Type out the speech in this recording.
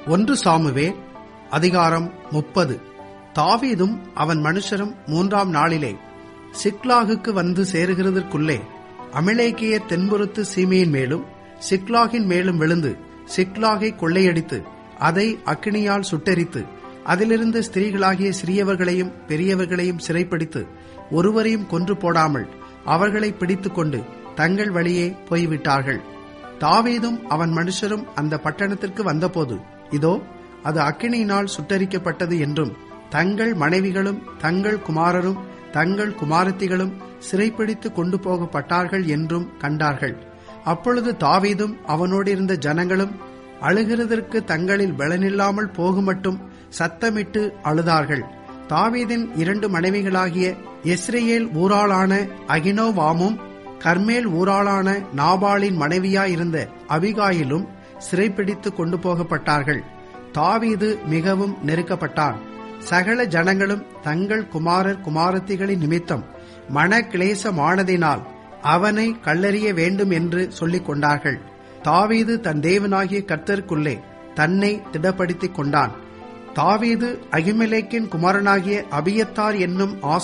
ஒன்று சாமுவே அதிகாரம் முப்பது தாவீதும் அவன் மனுஷரும் மூன்றாம் நாளிலே சிக்லாகுக்கு வந்து சேருகிறதற்குள்ளே அமிலேக்கிய தென்புறத்து சீமையின் மேலும் சிக்லாகின் மேலும் விழுந்து சிக்லாகை கொள்ளையடித்து அதை அக்கினியால் சுட்டெரித்து அதிலிருந்த ஸ்திரீகளாகிய சிறியவர்களையும் பெரியவர்களையும் சிறைப்பிடித்து ஒருவரையும் கொன்று போடாமல் அவர்களை பிடித்துக் கொண்டு தங்கள் வழியே போய்விட்டார்கள் தாவீதும் அவன் மனுஷரும் அந்த பட்டணத்திற்கு வந்தபோது இதோ அது அக்கினியினால் சுட்டரிக்கப்பட்டது என்றும் தங்கள் மனைவிகளும் தங்கள் குமாரரும் தங்கள் குமாரத்திகளும் சிறைப்பிடித்து கொண்டு போகப்பட்டார்கள் என்றும் கண்டார்கள் அப்பொழுது தாவீதும் அவனோடிருந்த ஜனங்களும் அழுகிறதற்கு தங்களில் பலனில்லாமல் போகுமட்டும் சத்தமிட்டு அழுதார்கள் தாவீதின் இரண்டு மனைவிகளாகிய எஸ்ரேல் ஊராளான அகினோவாமும் கர்மேல் ஊராளான நாபாலின் மனைவியாயிருந்த அபிகாயிலும் சிறைப்பிடித்து கொண்டு போகப்பட்டார்கள் தாவீது மிகவும் நெருக்கப்பட்டான் சகல ஜனங்களும் தங்கள் குமாரர் குமாரத்திகளின் நிமித்தம் மன கிளேசமானதினால் அவனை கல்லறிய வேண்டும் என்று சொல்லிக் கொண்டார்கள் தாவீது தன் தேவனாகிய கர்த்தருக்குள்ளே தன்னை திடப்படுத்திக் கொண்டான் தாவீது அகிமெலேக்கின் குமாரனாகிய அபியத்தார் என்னும்